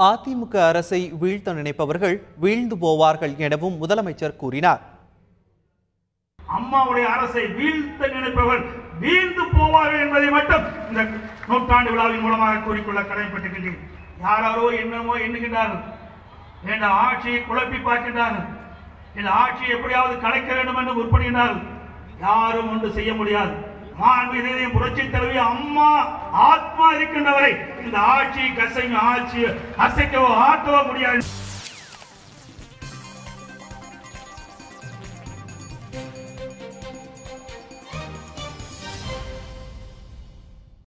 அதிமுக அரசை வீழ்த்த நினைப்பவர்கள் வீழ்ந்து போவார்கள் எனவும் முதலமைச்சர் கூறினார் அம்மாவுடைய அரசை வீழ்த்த நினைப்பவர் வீழ்ந்து போவார்கள் என்பதை மட்டும் இந்த நூற்றாண்டு விழாவின் மூலமாக கூறிக்கொள்ள கடமைப்பட்டிருக்கின்றேன் யாராரோ என்னமோ எண்ணுகின்றார்கள் இந்த ஆட்சியை குழப்பி பார்க்கின்றார்கள் இந்த ஆட்சியை எப்படியாவது கலைக்க வேண்டும் என்று முற்படுகின்றார்கள் யாரும் ஒன்று செய்ய முடியாது மாண்புமிகு புரட்சி தலைவி அம்மா ஆத்மா இருக்கின்றவரை இந்த ஆட்சி கசையும் ஆட்சி அசைக்கவோ ஆட்டவோ முடியாது